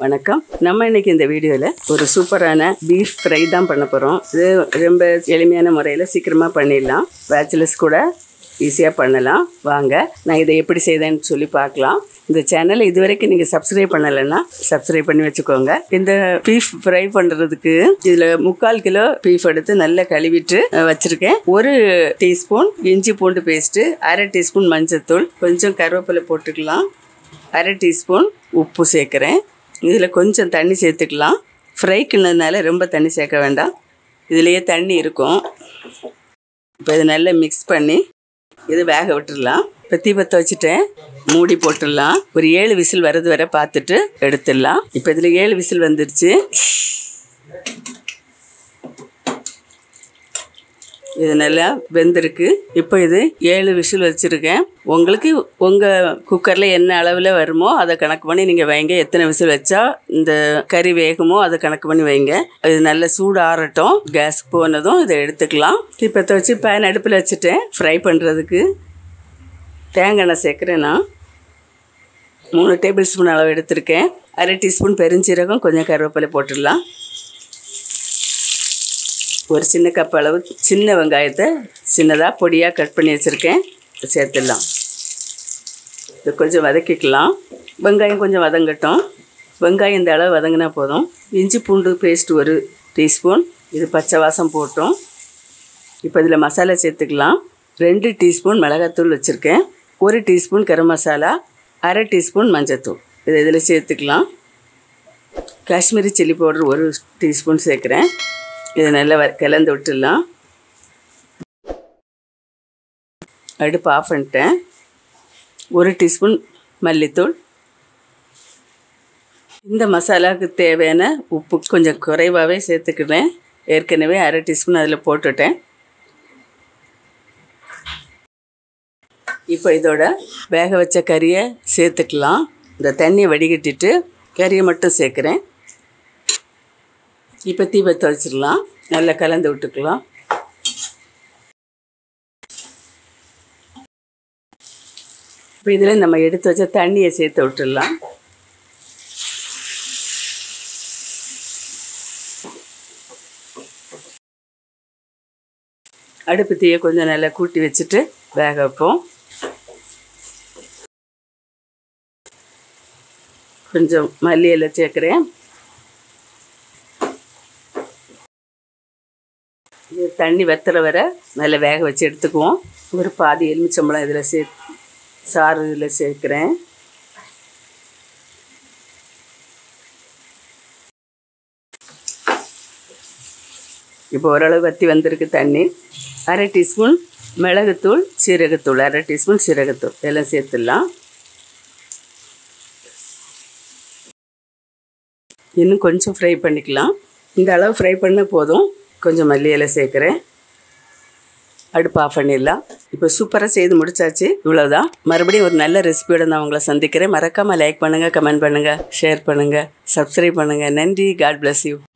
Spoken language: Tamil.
வணக்கம் நம்ம இன்னைக்கு இந்த வீடியோவில் ஒரு சூப்பரான பீஃப் ஃப்ரை தான் பண்ண போகிறோம் இது ரொம்ப எளிமையான முறையில் சீக்கிரமாக பண்ணிடலாம் பேச்சுலர்ஸ் கூட ஈஸியாக பண்ணலாம் வாங்க நான் இதை எப்படி செய்தேன்னு சொல்லி பார்க்கலாம் இந்த சேனலை இது வரைக்கும் நீங்கள் சப்ஸ்கிரைப் பண்ணலைன்னா சப்ஸ்கிரைப் பண்ணி வச்சுக்கோங்க இந்த பீஃப் ஃப்ரை பண்ணுறதுக்கு இதில் முக்கால் கிலோ பீஃப் எடுத்து நல்லா கழுவிட்டு அஹ், வச்சிருக்கேன் ஒரு டீஸ்பூன் இஞ்சி பூண்டு பேஸ்ட்டு அரை டீஸ்பூன் மஞ்சத்தூள் கொஞ்சம் கருவேப்பிலை போட்டுக்கலாம் அரை டீஸ்பூன் உப்பு சேர்க்குறேன் இதில் கொஞ்சம் தண்ணி சேர்த்துக்கலாம் ஃப்ரைக்குனதுனால ரொம்ப தண்ணி சேர்க்க வேண்டாம் இதுலேயே தண்ணி இருக்கும் இப்போ இதை நல்லா மிக்ஸ் பண்ணி இது வேக விட்டுடலாம் இப்போ தீபத்தை வச்சுட்டேன் மூடி போட்டுடலாம் ஒரு ஏழு விசில் வர்றது வரை பார்த்துட்டு எடுத்துடலாம் இப்போ இதில் ஏழு விசில் வந்துருச்சு இது நல்லா வெந்திருக்கு இப்போ இது ஏழு விசில் வச்சுருக்கேன் உங்களுக்கு உங்கள் குக்கரில் என்ன அளவில் வருமோ அதை கணக்கு பண்ணி நீங்கள் வைங்க எத்தனை விசில் வச்சா இந்த கறி வேகுமோ அதை கணக்கு பண்ணி வைங்க இது நல்ல சூடு ஆறட்டும் கேஸ் போனதும் இதை எடுத்துக்கலாம் தீப்பத்தை வச்சு பேன் அடுப்பில் வச்சுட்டேன் ஃப்ரை பண்ணுறதுக்கு தேங்காய் எண்ணெய் சேர்க்குறேன் நான் மூணு டேபிள் ஸ்பூன் அளவு எடுத்திருக்கேன் அரை டீஸ்பூன் பெருஞ்சீரகம் கொஞ்சம் கருவேப்பிலை போட்டுடலாம் ஒரு சின்ன கப் அளவு சின்ன வெங்காயத்தை சின்னதாக பொடியாக கட் பண்ணி வச்சுருக்கேன் சேர்த்துடலாம் இது கொஞ்சம் வதக்கிக்கலாம் வெங்காயம் கொஞ்சம் வதங்கட்டும் வெங்காயம் இந்த அளவு வதங்கினா போதும் இஞ்சி பூண்டு பேஸ்ட் ஒரு டீஸ்பூன் இது பச்சை வாசம் போட்டோம் இப்போ இதில் மசாலா சேர்த்துக்கலாம் ரெண்டு டீஸ்பூன் மிளகாத்தூள் வச்சுருக்கேன் ஒரு டீஸ்பூன் கரம் மசாலா அரை டீஸ்பூன் மஞ்சத்தூள் இதை இதில் சேர்த்துக்கலாம் காஷ்மீரி சில்லி பவுடர் ஒரு டீஸ்பூன் சேர்க்குறேன் இதை நல்லா வ கலந்து விட்டுடலாம் அடுப்பு ஆஃப் பண்ணிட்டேன் ஒரு டீஸ்பூன் மல்லித்தூள் இந்த மசாலாவுக்கு தேவையான உப்பு கொஞ்சம் குறைவாகவே சேர்த்துக்கிட்டேன் ஏற்கனவே அரை டீஸ்பூன் அதில் போட்டுட்டேன் இப்போ இதோட வேக வச்ச கறியை சேர்த்துக்கலாம் இந்த தண்ணியை வடிகட்டிட்டு கறியை மட்டும் சேர்க்குறேன் இப்போ தீபத்தை வச்சிடலாம் நல்லா கலந்து விட்டுக்கலாம் இப்போ இதில் நம்ம எடுத்து வச்ச தண்ணியை சேர்த்து விட்டுடலாம் அடுப்பு தீயை கொஞ்சம் நல்லா கூட்டி வச்சுட்டு வேக வைப்போம் கொஞ்சம் மல்லி இலை சேர்க்குறேன் இது தண்ணி வெத்துற வரை நல்லா வேக வச்சு எடுத்துக்குவோம் ஒரு பாதி எலுமிச்சம்பழம் இதில் சே சாறு இதில் சேர்க்குறேன் இப்போ ஓரளவு வற்றி வந்திருக்கு தண்ணி அரை டீஸ்பூன் மிளகுத்தூள் சீரகத்தூள் அரை டீஸ்பூன் சீரகத்தூள் எல்லாம் சேர்த்துடலாம் இன்னும் கொஞ்சம் ஃப்ரை பண்ணிக்கலாம் இந்த அளவு ஃப்ரை பண்ண போதும் கொஞ்சம் மல்லி இலை சேர்க்குறேன் அடுப்பு ஆஃப் பண்ணிடலாம் இப்போ சூப்பராக செய்து முடிச்சாச்சு இவ்வளோதான் மறுபடியும் ஒரு நல்ல ரெசிபியோட நான் உங்களை சந்திக்கிறேன் மறக்காமல் லைக் பண்ணுங்கள் கமெண்ட் பண்ணுங்கள் ஷேர் பண்ணுங்கள் சப்ஸ்கிரைப் பண்ணுங்கள் நன்றி காட் bless யூ